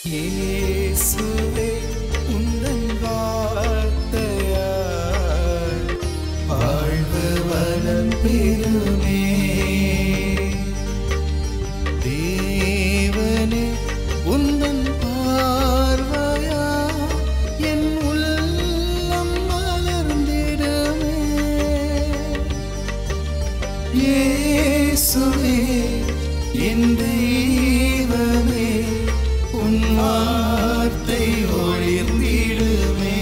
இயேசுவே உந்தன் வார்த்தையால் வாழ்வு வளம் பெறுமே தேவனே உந்தன் பார்வையா என் உள்ளம் மலர்ந்திடுமே இயேசுவே என் தெய்வமே உன் வார்த்தை ஒளிர்ந்திடுமே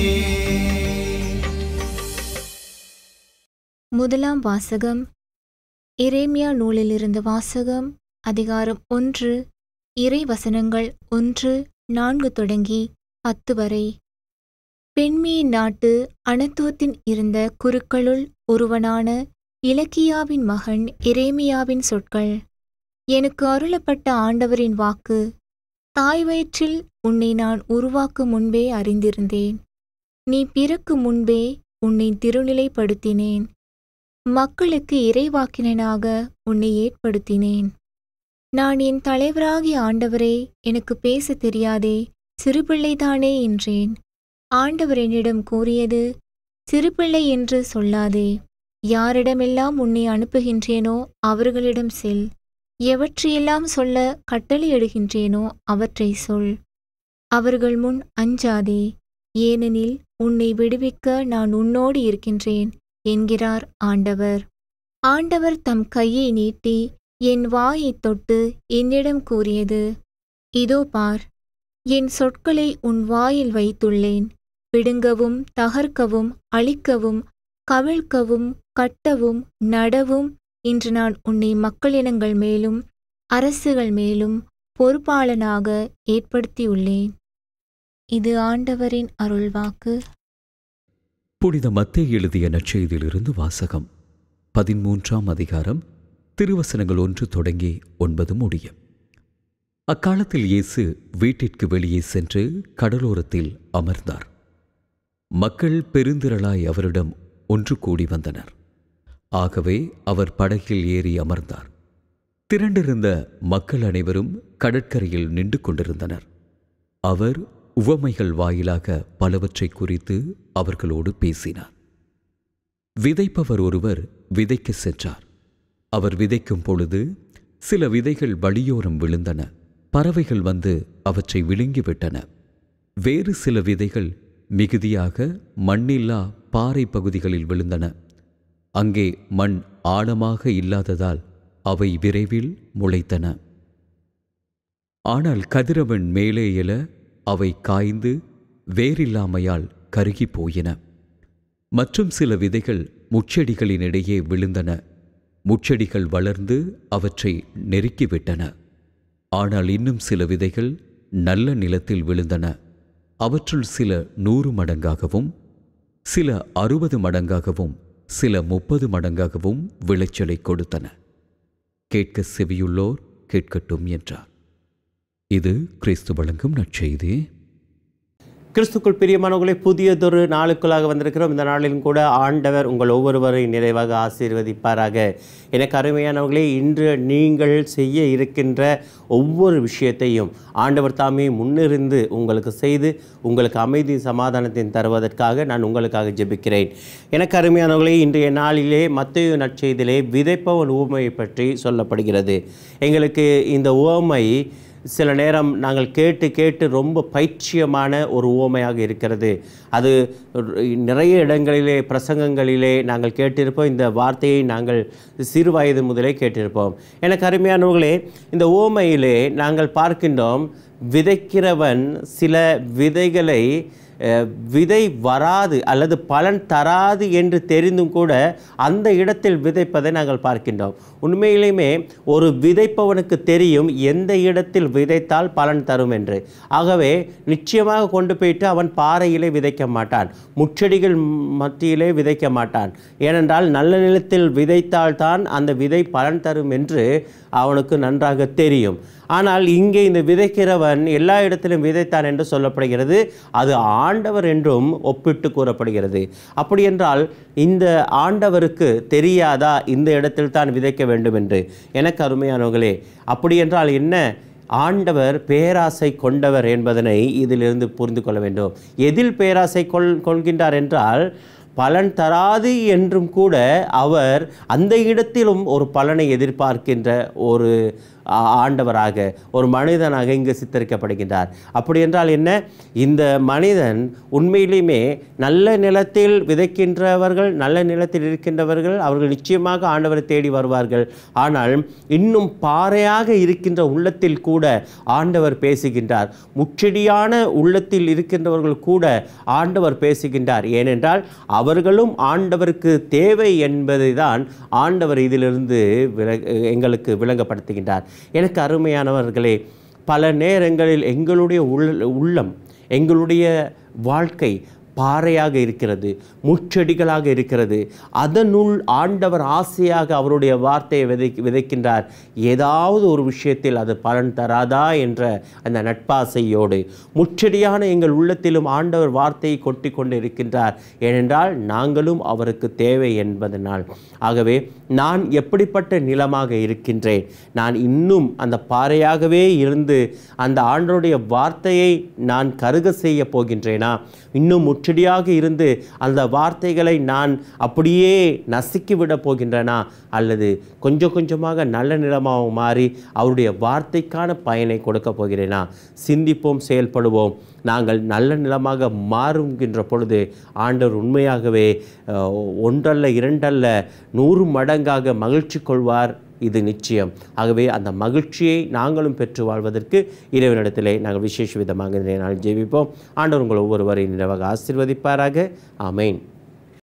முதலாம் வாசகம் எரேமியா நூலிலிருந்து வாசகம் அதிகாரம் ஒன்று இறை வசனங்கள் ஒன்று நான்கு தொடங்கி பத்து வரை பெண்மியின் நாட்டு அனத்தோத்தின் இருந்த குருக்களுள் ஒருவனான இலக்கியாவின் மகன் எரேமியாவின் சொற்கள் எனக்கு அருளப்பட்ட ஆண்டவரின் வாக்கு தாய் வயிற்றில் உன்னை நான் உருவாக்கும் முன்பே அறிந்திருந்தேன் நீ பிறக்கும் முன்பே உன்னை திருநிலைப்படுத்தினேன் மக்களுக்கு இறைவாக்கினனாக உன்னை ஏற்படுத்தினேன் நான் என் தலைவராகிய ஆண்டவரே எனக்கு பேசத் தெரியாதே சிறுபிள்ளைதானே என்றேன் ஆண்டவர் என்னிடம் கூறியது சிறுபிள்ளை என்று சொல்லாதே யாரிடமெல்லாம் உன்னை அனுப்புகின்றேனோ அவர்களிடம் செல் எவற்றையெல்லாம் சொல்ல கட்டளையிடுகின்றேனோ அவற்றை சொல் அவர்கள் முன் அஞ்சாதே ஏனெனில் உன்னை விடுவிக்க நான் உன்னோடு இருக்கின்றேன் என்கிறார் ஆண்டவர் ஆண்டவர் தம் கையை நீட்டி என் வாயைத் தொட்டு என்னிடம் கூறியது இதோ பார் என் சொற்களை உன் வாயில் வைத்துள்ளேன் பிடுங்கவும் தகர்க்கவும் அழிக்கவும் கவிழ்க்கவும் கட்டவும் நடவும் இன்று நான் உன்னை மக்களினங்கள் மேலும் அரசுகள் மேலும் பொறுப்பாளனாக ஏற்படுத்தியுள்ளேன் இது ஆண்டவரின் அருள்வாக்கு புனித மத்தேயு எழுதிய நற்செய்தியிலிருந்து வாசகம் பதிமூன்றாம் அதிகாரம் திருவசனங்கள் ஒன்று தொடங்கி ஒன்பது முடிய அக்காலத்தில் இயேசு வீட்டிற்கு வெளியே சென்று கடலோரத்தில் அமர்ந்தார் மக்கள் பெருந்திரளாய் அவரிடம் ஒன்று கூடி வந்தனர் ஆகவே அவர் படகில் ஏறி அமர்ந்தார் திரண்டிருந்த மக்கள் அனைவரும் கடற்கரையில் நின்று கொண்டிருந்தனர் அவர் உவமைகள் வாயிலாக பலவற்றை குறித்து அவர்களோடு பேசினார் விதைப்பவர் ஒருவர் விதைக்க சென்றார் அவர் விதைக்கும் பொழுது சில விதைகள் வழியோரம் விழுந்தன பறவைகள் வந்து அவற்றை விழுங்கிவிட்டன வேறு சில விதைகள் மிகுதியாக மண்ணில்லா பாறை பகுதிகளில் விழுந்தன அங்கே மண் ஆழமாக இல்லாததால் அவை விரைவில் முளைத்தன ஆனால் கதிரவன் மேலே எழ அவை காய்ந்து வேரில்லாமையால் கருகிப் போயின மற்றும் சில விதைகள் முச்செடிகளினிடையே விழுந்தன முச்செடிகள் வளர்ந்து அவற்றை நெருக்கிவிட்டன ஆனால் இன்னும் சில விதைகள் நல்ல நிலத்தில் விழுந்தன அவற்றுள் சில நூறு மடங்காகவும் சில அறுபது மடங்காகவும் சில முப்பது மடங்காகவும் விளைச்சலை கொடுத்தன கேட்க செவியுள்ளோர் கேட்கட்டும் என்றார் இது கிறிஸ்து வழங்கும் நற்செய்தி கிறிஸ்துக்குள் பிரியமானவர்களே புதியதொரு நாளுக்குள்ளாக வந்திருக்கிறோம் இந்த நாளிலும் கூட ஆண்டவர் உங்கள் ஒவ்வொருவரையும் நிறைவாக ஆசீர்வதிப்பாராக எனக்கு அருமையானவர்களே இன்று நீங்கள் செய்ய இருக்கின்ற ஒவ்வொரு விஷயத்தையும் ஆண்டவர் தாமே முன்னிருந்து உங்களுக்கு செய்து உங்களுக்கு அமைதி சமாதானத்தின் தருவதற்காக நான் உங்களுக்காக ஜெபிக்கிறேன் எனக்கு அருமையானவர்களே இன்றைய நாளிலே மத்திய நற்செய்தியிலே விதைப்பவன் ஊமையை பற்றி சொல்லப்படுகிறது எங்களுக்கு இந்த உவமை சில நேரம் நாங்கள் கேட்டு கேட்டு ரொம்ப பைத்தியமான ஒரு உவமையாக இருக்கிறது அது நிறைய இடங்களிலே பிரசங்கங்களிலே நாங்கள் கேட்டிருப்போம் இந்த வார்த்தையை நாங்கள் சிறு வயது முதலே கேட்டிருப்போம் எனக்கு அருமையானவர்களே இந்த உவமையிலே நாங்கள் பார்க்கின்றோம் விதைக்கிறவன் சில விதைகளை அஹ், விதை வராது அல்லது பலன் தராது என்று தெரிந்தும் கூட அந்த இடத்தில் விதைப்பதை நாங்கள் பார்க்கின்றோம் உண்மையிலுமே ஒரு விதைப்பவனுக்கு தெரியும் எந்த இடத்தில் விதைத்தால் பலன் தரும் என்று ஆகவே நிச்சயமாக கொண்டு போயிட்டு அவன் பாறையிலே விதைக்க மாட்டான் முச்செடிகள் மத்தியிலே விதைக்க மாட்டான் ஏனென்றால் நல்ல நிலத்தில் விதைத்தால்தான் அந்த விதை பலன் தரும் என்று அவனுக்கு நன்றாக தெரியும் ஆனால் இங்கே இந்த விதைக்கிறவன் எல்லா இடத்திலும் விதைத்தான் என்று சொல்லப்படுகிறது அது ஆண்டவர் என்றும் ஒப்பிட்டு கூறப்படுகிறது அப்படி என்றால் இந்த ஆண்டவருக்கு தெரியாதா இந்த இடத்தில் தான் விதைக்க வேண்டும் என்று எனக்கு அருமையானவர்களே அப்படி என்றால் என்ன ஆண்டவர் பேராசை கொண்டவர் என்பதனை இதிலிருந்து புரிந்து கொள்ள வேண்டும் எதில் பேராசை கொள் கொள்கின்றார் என்றால் பலன் தராது என்றும் கூட அவர் அந்த இடத்திலும் ஒரு பலனை எதிர்பார்க்கின்ற ஒரு ஆ- ஆண்டவராக ஒரு மனிதனாக இங்கு சித்தரிக்கப்படுகின்றார் அப்படி என்றால் என்ன இந்த மனிதன் உண்மையிலுமே நல்ல நிலத்தில் விதைக்கின்றவர்கள் நல்ல நிலத்தில் இருக்கின்றவர்கள் அவர்கள் நிச்சயமாக ஆண்டவரை தேடி வருவார்கள் ஆனால் இன்னும் பாறையாக இருக்கின்ற உள்ளத்தில் கூட ஆண்டவர் பேசுகின்றார் முச்செடியான உள்ளத்தில் இருக்கின்றவர்கள் கூட ஆண்டவர் பேசுகின்றார் ஏனென்றால் அவர்களும் ஆண்டவருக்கு தேவை என்பதை தான் ஆண்டவர் இதிலிருந்து விள எங்களுக்கு விளங்கப்படுத்துகின்றார் எனக்கு அருமையானவர்களே பல நேரங்களில் எங்களுடைய உள் உள்ளம் எங்களுடைய வாழ்க்கை பாறையாக இருக்கிறது முச்செடிகளாக இருக்கிறது அதனுள் ஆண்டவர் ஆசையாக அவருடைய வார்த்தையை விதை விதைக்கின்றார் ஏதாவது ஒரு விஷயத்தில் அது பலன் தராதா என்ற அந்த நட்பாசையோடு முச்செடியான எங்கள் உள்ளத்திலும் ஆண்டவர் வார்த்தையை கொட்டி கொண்டு இருக்கின்றார் ஏனென்றால் நாங்களும் அவருக்கு தேவை என்பதனால் ஆகவே நான் எப்படிப்பட்ட நிலமாக இருக்கின்றேன் நான் இன்னும் அந்த பாறையாகவே இருந்து அந்த ஆண்டவருடைய வார்த்தையை நான் கருக செய்ய போகின்றேனா இன்னும் முச்செடியாக இருந்து அந்த வார்த்தைகளை நான் அப்படியே நசுக்கி விட போகின்றனா அல்லது கொஞ்சம் கொஞ்சமாக நல்ல நிலமாக மாறி அவருடைய வார்த்தைக்கான பயனை கொடுக்க போகிறேனா சிந்திப்போம் செயல்படுவோம் நாங்கள் நல்ல நிலமாக மாறுகின்ற பொழுது ஆண்டவர் உண்மையாகவே அஹ், ஒன்றல்ல இரண்டல்ல நூறு மடங்காக மகிழ்ச்சி கொள்வார் இது நிச்சயம் ஆகவே அந்த மகிழ்ச்சியை நாங்களும் பெற்று வாழ்வதற்கு இறைவனிடத்திலே நாங்கள் விசேஷ விதமாக இந்த நாள் ஜெபிப்போம் ஆண்டவர் உங்கள் ஒவ்வொருவரையும் நிறைவாக ஆசீர்வதிப்பாராக ஆமென்